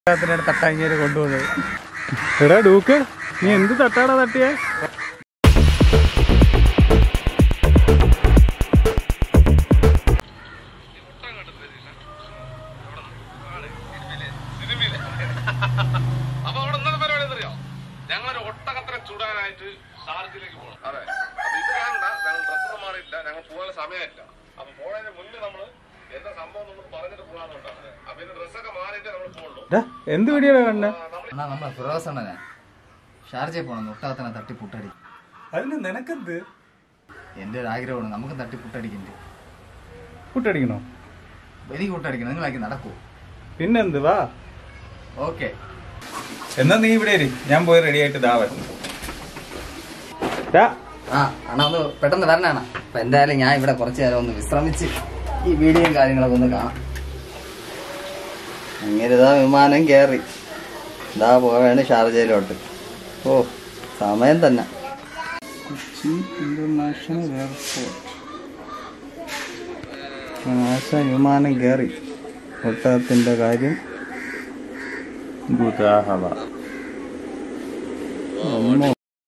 ഒട്ടകത്തിനാണ് തട്ടാങ്ങിയത് കൊണ്ടുപോകുന്നത് എടാ ഡൂക്ക് നീ എന്ത് തട്ടാടാ തട്ടിയേ അപ്പൊ അവിടെ ഇന്നത്തെ പരിപാടി എന്തറിയോ ഞങ്ങളൊരു ഒട്ടകത്തിനെ ചുടാനായിട്ട് ഷാർജിലേക്ക് പോകണം അതെ അപ്പൊ ഇത് കാണണ്ട ഞങ്ങൾ ഡ്രസ്സൊന്നും മാറിയിട്ടില്ല ഞങ്ങൾ പോകാനുള്ള സമയമില്ല അപ്പൊ പോണതിന് മുന്നേ നമ്മള് എന്താ സംഭവം നമ്മൾ പറഞ്ഞിട്ട് പോകാന്നുണ്ടാണ് അപ്പൊ ഇതിന്റെ ഡ്രസ്സൊക്കെ മാറിയിട്ട് നമ്മൾ പോകുള്ളൂ എന്ത് വീഡിയോടാ കണ്ണ അണ്ണാ നമ്മളെ ഫിറോസ് അണ്ണനെ ഷാർജയിൽ പോകണം ഒട്ടകത്തിനെ തട്ടി പുട്ടടി അതിന് നിനക്കെന്ത് എൻ്റെ ഒരു ആഗ്രഹമാണ് നമുക്ക് തട്ടി പുട്ടടിക്കണ്ടേ പുട്ടടിക്കണോ എനിക്ക് പുട്ടടിക്കണം നിങ്ങളാക്കി നടക്കൂ പിന്നെന്ത് വാ ഓക്കെ എന്നാ നീ ഇവിടെ ഇരി ഞാൻ പോയി റെഡി ആയിട്ട് ദാ വരാം ആ അണ്ണാ ഒന്ന് പെട്ടെന്ന് വരണ അണ്ണാ അപ്പൊ എന്തായാലും ഞാൻ ഇവിടെ കുറച്ച് നേരം ഒന്ന് വിശ്രമിച്ച് ഈ വീഡിയോയും കാര്യങ്ങളൊക്കെ ഒന്ന് കാണാം അങ്ങനെ ഇതാ വിമാനം കയറി ഇതാ പോവാണ് ഷാർജയിലോട്ട് ഓ സമയം തന്നെ കൊച്ചി ഇന്റർനാഷണൽ എയർപോർട്ട് ആശ വിമാനം കയറി ഒട്ടകത്തിന്റെ കാര്യം ഗുദാഹവ അമ്മോ.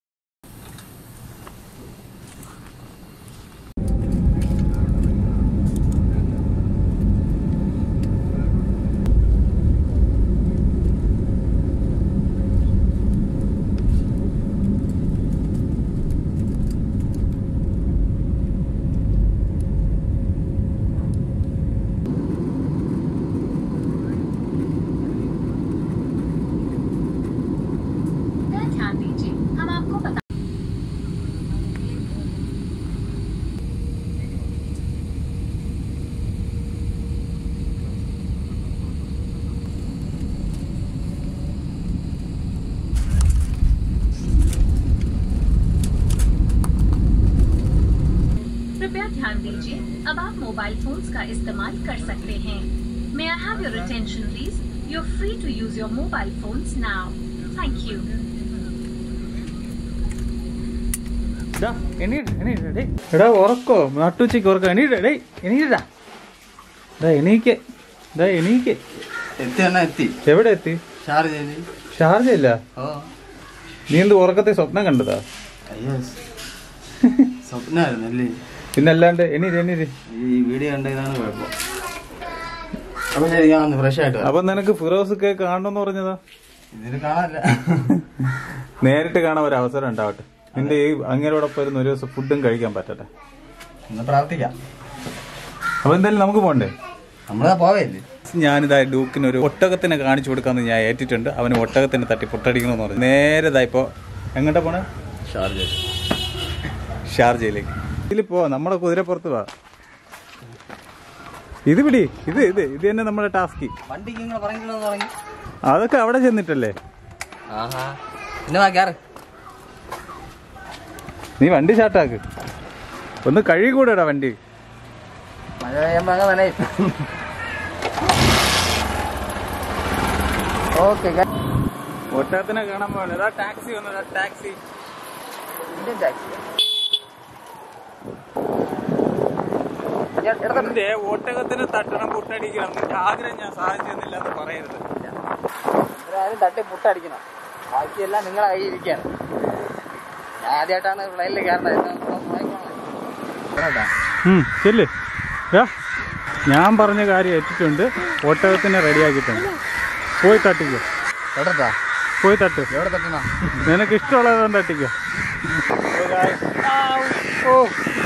ध्यान दीजिए हम आपको बता कृपया ध्यान दीजिए अब आप मोबाइल फोन्स का इस्तेमाल कर सकते हैं may I have your attention please you are free to use your mobile phones now thank you ഡാ, എണീറ്റ്, എണീറ്റ്, ഡേയ്. എടാ ഉറക്കോ നട്ടുച്ചയ്ക്ക് ഉറക്കോ എണീറ്റ് ഡേയ് എണീറ്റാ ഡാ എണീക്ക് ഡാ എണീക്ക് എത്തി അണ്ണാ എത്തി എവിടെ എത്തി ഷാർജയിൽ ഷാർജ ഇല്ല ഓ നീ എന്ത് ഉറക്കത്തെ സ്വപ്നം കണ്ടതാ അയ്യോ സ്വപ്നമായിരുന്നു അല്ലേ പിന്നെ അല്ലാണ്ട് എണീറ്റ് എണീറ്റ് ഈ വീഡിയോ കണ്ടതാണ് കുഴപ്പം അപ്പൊ ശരി ഞാൻ ഒന്ന് ഫ്രഷ് ആയിട്ട് വരാം. അപ്പൊ നിനക്ക് ഫിറോസൊക്കെ കാണണമെന്ന് പറഞ്ഞതാ ഇതിന് കാണാനില്ല നേരിട്ട് കാണാൻ ഒരു അവസരം ഉണ്ടാവട്ടെ നിന്റെ ഈ അങ്ങേരോടൊപ്പം ഇരുന്ന് ഒരു ദിവസം ഫുഡും കഴിക്കാൻ പറ്റട്ടെ ഒന്ന് പ്രാർത്ഥിക്കാം അപ്പൊ എന്തായാലും നമുക്ക് പോണ്ടേ നമ്മളതാ പോവേല്ലേ ഞാനിതാ ഡൂക്കിന് ഒരു ഒട്ടകത്തിനെ കാണിച്ചു കൊടുക്കാന്ന് ഞാൻ ഏറ്റിട്ടുണ്ട് അവന് ഒട്ടകത്തിനെ തട്ടി പൊട്ടടിക്കണമെന്ന് പറഞ്ഞു നേരെ ഇതാ ഇപ്പോ എങ്ങോട്ടാ പോണേ ഷാർജ ഷാർജയിലേക്ക് ഇതിൽ പോ നമ്മുടെ കുതിരപ്പുറത്ത് വാ ഇത് പിടി ഇത് ഇത് ഇത് തന്നെ നമ്മുടെ ടാസ്കി വണ്ടിക്ക് നിങ്ങൾ പറഞ്ഞില്ലെന്ന് തുടങ്ങി അതൊക്കെ അവിടെ ചെന്നിട്ടല്ലേ ആഹാ പിന്നെ വാ കയറ് നീ വണ്ടി ഷാർട്ടാക്ക് ഒന്ന് കഴുകിക്കൂടെടാ വണ്ടി മഴ പെയ്യുമ്പോ അങ്ങ് നനയും ഓക്കെ ഒട്ടകത്തിനെ കാണാൻ പോകണേ ടാക്സി വന്നതാ ടാക്സി ഇന്ത്യൻ ടാക്സി എന്റെ ഒട്ടകത്തിന് തട്ടണം പൊട്ടടിക്കണം നിന്റെ ആഗ്രഹം ഞാൻ സാധിച്ചെന്നില്ല എന്ന് പറയരുത് ആരും തട്ടി പുട്ടടിക്കണം ബാക്കിയെല്ലാം നിങ്ങളെ കയ്യിൽ ഇരിക്കുകയാണ് ഞാൻ ആദ്യമായിട്ടാണ് ഫ്ലൈനിൽ കയറേണ്ടത് എന്നെ ഒന്ന് നോക്കിക്കോളണം. ഉം, ചെല്ല് യാ, ഞാൻ പറഞ്ഞ കാര്യം ഏറ്റിട്ടുണ്ട് ഒട്ടകത്തിനെ റെഡിയാക്കിയിട്ടുണ്ട് പോയി തട്ടിക്കോ എവിടെത്താ പോയി തട്ട് എവിടെ തട്ടണ നിനക്ക് ഇഷ്ടമുള്ളതൊന്നും തട്ടിക്കോ ഓ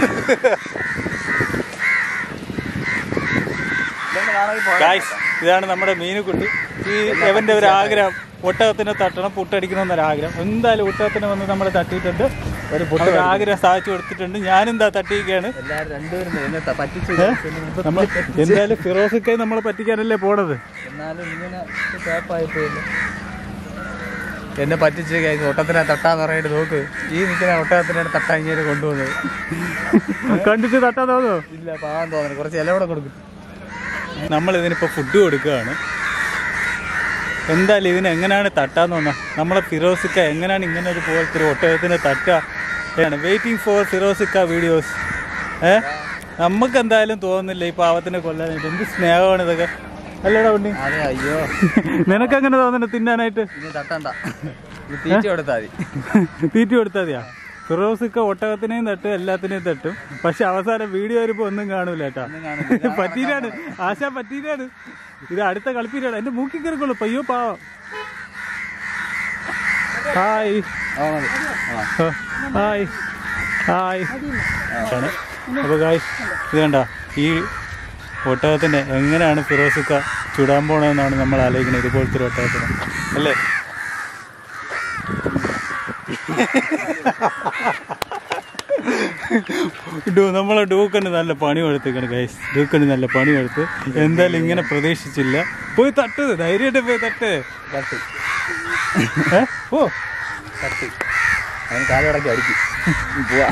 ഗായ്സ് ഇതാണ് നമ്മുടെ മീനുകുട്ടി ഈ എവന്റെ ഒരു ആഗ്രഹം ഒട്ടകത്തിനെ തട്ടണം പുട്ടടിക്കണം എന്നൊരു ആഗ്രഹം എന്തായാലും ഒട്ടകത്തിനെ വന്ന് നമ്മൾ തട്ടിയിട്ടുണ്ട് ഒരു പുട്ട ആഗ്രഹം സാധിച്ചു കൊടുത്തിട്ടുണ്ട് ഞാനെന്താ തട്ടിയിരിക്കുകയാണ് എല്ലാവരും രണ്ടുപേരും എന്നെ ത- പറ്റിച്ചു നമ്മൾ എന്തായാലും ഫിറോസൊക്കെ നമ്മളെ പറ്റിക്കാനല്ലേ പോണത് എന്നാലും ഇങ്ങനെ ടേപ്പായി പോയില്ല എന്നെ പറ്റിച്ച് കഴിഞ്ഞ് ഒട്ടത്തിനെ തട്ടാന്ന് പറഞ്ഞിട്ട് നോക്ക് ഈ നിൽക്കുന്ന ഒട്ടകത്തിനാണ് തട്ടാങ്ങിയത് കൊണ്ടുപോകുന്നത് കണ്ടിട്ട് തട്ടാ തോന്നോ ഇല്ല പാവം തോന്നുന്നു കുറച്ച് ഇല കൂടെ കൊടുക്കും നമ്മൾ ഇതിനിപ്പോൾ ഫുഡ് കൊടുക്കുകയാണ് എന്തായാലും ഇതിന് എങ്ങനെയാണ് തട്ടാന്ന് തോന്നാ നമ്മളെ ഫിറോസിക്ക എങ്ങനെയാണ് ഇങ്ങനെ ഒരു പോലത്തെ ഒരു ഒട്ടകത്തിന് തട്ടുക വെയിറ്റിംഗ് ഫോർ ഫിറോസിക്ക വീഡിയോസ് ഏ നമുക്ക് എന്തായാലും തോന്നുന്നില്ല ഈ പാവത്തിനെ കൊല്ലാനായിട്ട് എന്ത് സ്നേഹമാണ് ഇതൊക്കെ അല്ലടാ ഉണ്ണി അതെ അയ്യോ നിനക്ക് അങ്ങനെ തോന്നുന്നു തിന്നാനായിട്ട് ഇനി തട്ടണ്ട ഇത് തീറ്റ കൊടുത്താൽ മതി തീറ്റി കൊടുത്താൽ മതിയാ ഫിറോസിക്ക ഒട്ടകത്തിനെയും തട്ടും എല്ലാത്തിനെയും തട്ടും പക്ഷെ അവസാനം വീഡിയോ വരുമ്പോ ഒന്നും കാണൂല കേട്ടാ പറ്റീരാണ് ആശ പറ്റീരാണ് ഇത് അടുത്ത കളിപ്പീരാണ് എന്റെ മൂക്കി കയറിക്കോളൂ പയ്യോ പാവം ഹായ് ആ മതി ആ ഹായ് ഹായ് ആണ് അപ്പോൾ ഗായ്സ് ഇത് കണ്ട ഈ ഒട്ടകത്തിൻ്റെ എങ്ങനെയാണ് ഫിറോസിക്ക ചുടാൻ പോണതെന്നാണ് നമ്മൾ ആലോചിക്കുന്നത് ഇതുപോലത്തെ ഒരു ഒട്ടകത്തിന് അല്ലേ ഡൂ നമ്മളെ ഡൂക്കന് നല്ല പണി കൊടുത്തേക്കാണ് ഗൈസ് ഡൂക്കന് നല്ല പണി കൊടുത്ത് എന്തായാലും ഇങ്ങനെ പ്രതീക്ഷിച്ചില്ല പോയി തട്ട് ധൈര്യമായിട്ട് പോയി തട്ട് തട്ടി ഏ ഓ തട്ടി അവന് കാലോടൊക്കെ അടിക്കും പോവാ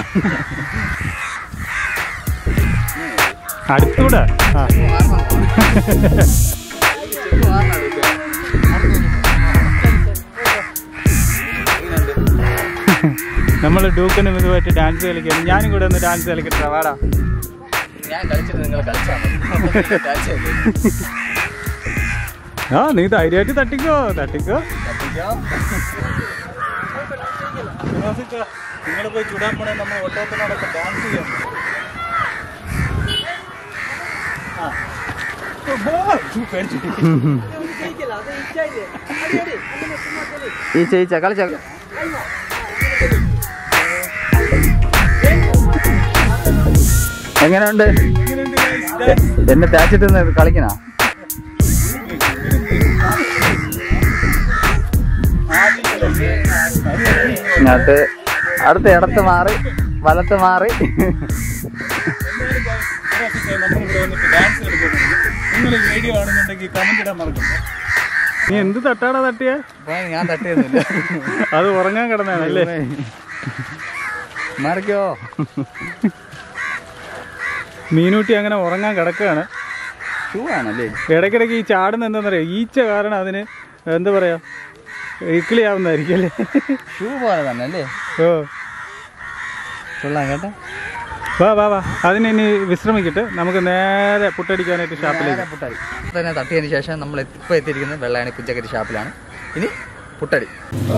അടുത്തൂടെ ആ നമ്മൾ ഡൂക്കനും ഇതുമായിട്ട് ഡാൻസ് കളിക്കാൻ ഞാനും കൂടെ ഒന്ന് ഡാൻസ് കളിക്കട്ടെ വാടാ ഞാൻ കളിച്ചിട്ട് നിങ്ങൾ കളിച്ചാൽ മതി കളിച്ചല്ലേ ആ നീ ധൈര്യമായിട്ട് തട്ടിക്കോ തട്ടിക്കോ തട്ടിക്കോ നിങ്ങൾ പോയി ചുടാൻ പോണേ നമ്മൾ ഒട്ടകത്തിനോടൊക്കെ ഡാൻസ് ചെയ്യാൻ ഈ ചേച്ച കളിച്ച എങ്ങനെയുണ്ട് എന്നെ തേച്ചിട്ട് കളിക്കണ ഇങ്ങോട്ട് അടുത്ത് ഇടത്ത് മാറി വലത്ത് മാറി നിങ്ങൾ വീഡിയോ ആണെന്നുണ്ടെങ്കിൽ കമന്റ് ഇടാൻ മറക്കും നീ എന്ത് തട്ടാടാ തട്ടിയേ ഞാൻ തട്ടിയൊന്നുമില്ല അത് ഉറങ്ങാൻ കിടന്നാണല്ലേ മാറിക്കോ മീനൂട്ടി അങ്ങനെ ഉറങ്ങാൻ കിടക്കുകയാണ് ഷൂ ആണല്ലേ ഇടയ്ക്കിടയ്ക്ക് ഈ ചാടുന്ന എന്താണെന്ന് പറയാ ഈച്ച കാരണം അതിന് എന്താ പറയാ ഇക്കിളി ആവുന്നതായിരിക്കും അല്ലേ ഷൂ പോലെ തന്നെ അല്ലേ ഓ കൊള്ളാം കേട്ടോ വാ വാ വാ അതിന് ഇനി വിശ്രമിക്കട്ടെ നമുക്ക് നേരെ പുട്ടടിക്കാനായിട്ട് ഷാപ്പിലേക്ക് നേരെ പുട്ടടി തന്നെ തട്ടിയതിന് ശേഷം നമ്മൾ ഇപ്പോൾ എത്തിയിരിക്കുന്നത് വെള്ളായണി പുഞ്ചക്കരി ഷാപ്പിലാണ് ഇനി പുട്ടടി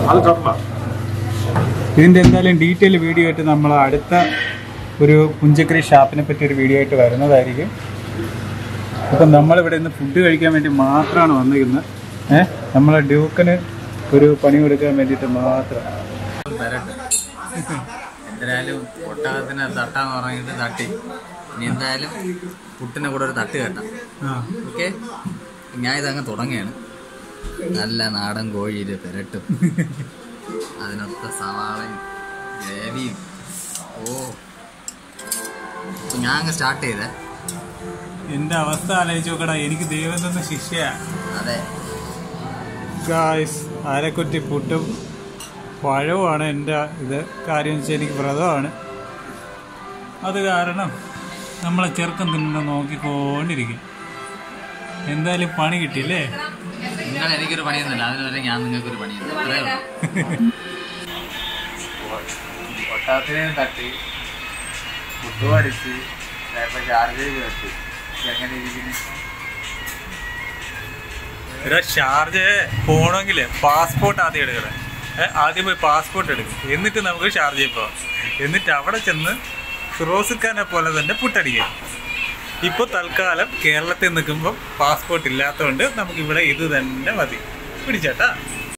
ഇതിന്റെ എന്തായാലും ഡീറ്റെയിൽ വീഡിയോ ആയിട്ട് നമ്മൾ അടുത്ത ഒരു പുഞ്ചക്കറി ഷാപ്പിനെ പറ്റി ഒരു വീഡിയോ ആയിട്ട് വരുന്നതായിരിക്കും അപ്പം നമ്മളിവിടെ ഇന്ന് ഫുഡ് കഴിക്കാൻ വേണ്ടി മാത്രമാണ് വന്നിരിക്കുന്നത് ഏഹ് നമ്മളെ ഡ്യൂക്കിന് ഒരു പണി കൊടുക്കാൻ വേണ്ടിയിട്ട് മാത്രം വരട്ടെ എന്തായാലും ഒട്ടകത്തിന് തട്ടാന്ന് പറഞ്ഞിട്ട് തട്ടി ഇനി എന്തായാലും പുട്ടിനെ കൂടെ ഒരു തട്ട് കേട്ടാം ആ ഓക്കെ ഞാൻ ഇതങ്ങ് തുടങ്ങിയാണ് നല്ല നാടൻ കോഴിയിൽ പെരട്ടും അതിനൊത്ത സവാളയും ഗ്രേവിയും ഓ അപ്പൊ ഞാൻ അങ്ങ് സ്റ്റാർട്ട് ചെയ്തേ എന്റെ അവസ്ഥ ആലോചിച്ച് നോക്കടാ എനിക്ക് ദൈവം തന്ന ശിക്ഷയാ അതെ ഗായ്സ് ആരെക്കുറ്റി പുട്ടും പഴവുമാണ് എൻ്റെ ഇത് കാര്യം വെച്ചാൽ എനിക്ക് വ്രതമാണ് അത് കാരണം നമ്മളെ ചെറുക്കം തിന്നുന്ന നോക്കിക്കൊണ്ടിരിക്കും എന്തായാലും പണി കിട്ടിയില്ലേ നിങ്ങൾ എനിക്കൊരു പണിയൊന്നുമില്ല അതിനുവരെ ഞാൻ നിങ്ങൾക്കൊരു പണിയുണ്ട് അത്രേ ഉള്ളൂ. ഒട്ടകത്തിനെ തട്ടി ഫുഡ് അടിച്ച് ചാർജ് ചെയ്ത് തട്ടി എങ്ങനെ ഇരിക്കുന്നു എടാ ഷാർജ പോകണമെങ്കിൽ പാസ്പോർട്ട് ആദ്യം എടുക്കണം ഏ, ആദ്യം പോയി പാസ്പോർട്ട് എടുക്കും എന്നിട്ട് നമുക്ക് ഷാർജയിൽ പോവാം എന്നിട്ട് അവിടെ ചെന്ന് ഫിറോസിഖാനെ പോലെ തന്നെ പുട്ടടിക്കാം ഇപ്പോൾ തൽക്കാലം കേരളത്തിൽ നിൽക്കുമ്പോൾ പാസ്പോർട്ട് ഇല്ലാത്തതുകൊണ്ട് നമുക്ക് ഇവിടെ ഇത് തന്നെ മതി പിടിച്ചേട്ടാ